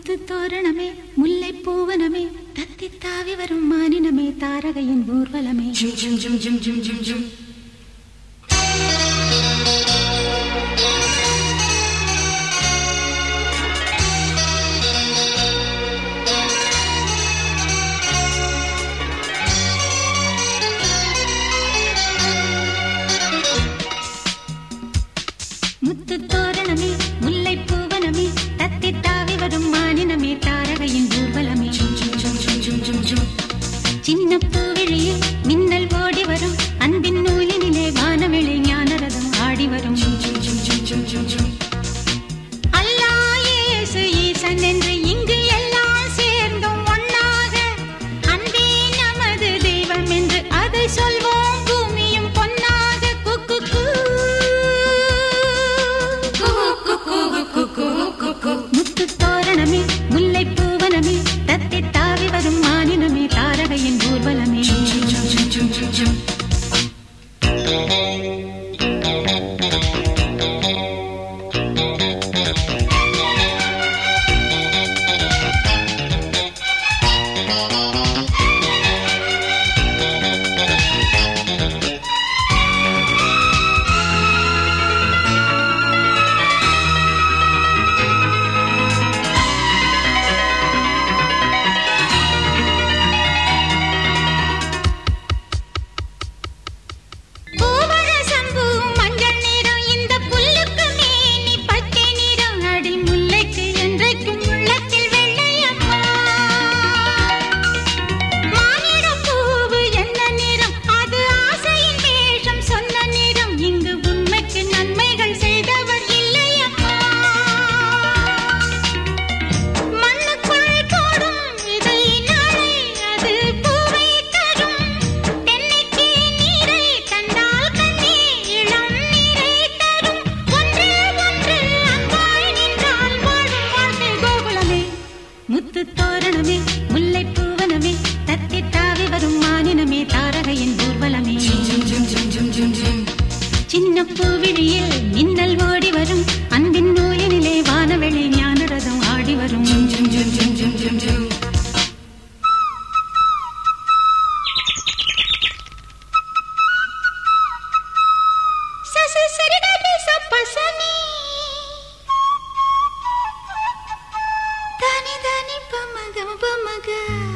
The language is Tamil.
முத்து தோரணமே முல்லை பூவனமே தத்தி தாவி வரும் மானினமே தாரகையின் ஊர்வலமே Jum jum jum jum jum jum jum. முத்து தோரணமே முல்லை பூவனமே தத்தி தாவி வரும் மானினமே தாரகையின் ஊர்வலமே Jum jum jum jum jum jum jum. சின்ன பூவிழியில் மின்னல் ஓடி வரும் அன்பின் நூலினிலே வானவெளி ஞானரதம் ஆடி வரும் Jum jum jum jum jum jum jum. அல்லாஹ் இயேசு ஈசன் என்று இங்கு எல்லாம் சேர்ந்தோம் ஒன்னாக அன்பே நமது தெய்வம் என்று அதை சொல்வோம் பூமியும் பொன்னாக குக்கு முத்து தோரணமே முல்லை பூவனமே தத்தி தாவி வரும் மானினமே தாரகையின் ஊர்வலமே Jum jum jum jum jum jum jum. பூவழ சம்பு மஞ்சள் நிறம் இந்த புல்லுக்கு மேனி பச்சை நிறம் அடி முல்லைக்கு என்றைக்கும் உள்ளத்தில் வெள்ளையம்மா மானிடம் பூவு என்ன நிறம் அது ஆசையின் வேஷம் சொன்ன நிறம் இங்கு உண்மைக்கு நன்மைகள் செய்தவர் இல்லையம்மா மண்ணுக்குள் போடும் விதை நாளை அது பூவை தரும் தென்னைக்கு நீரை தந்தால் கண்ணே இளம் நீரை தரும் ஒன்று ஒன்று அன்பாய் நின்றால் வாழும் வாழ்க்கை கோகுலமே முத்து தோரணமே முல்லை பூவனமே தத்தி தாவி வரும் மானினமே தாரகையின் ஊர்வலமே Jum jum jum jum jum jum. சின்ன பூவிழியில் மின்னல் ஓடி வரும் அன்பின் நூலினிலே வானவெளி ஞானரதம் ஆடி வரும் Jum jum jum jum jum jum jum. சச சரிகரி சப்பசனி தனி தனி பமக பமக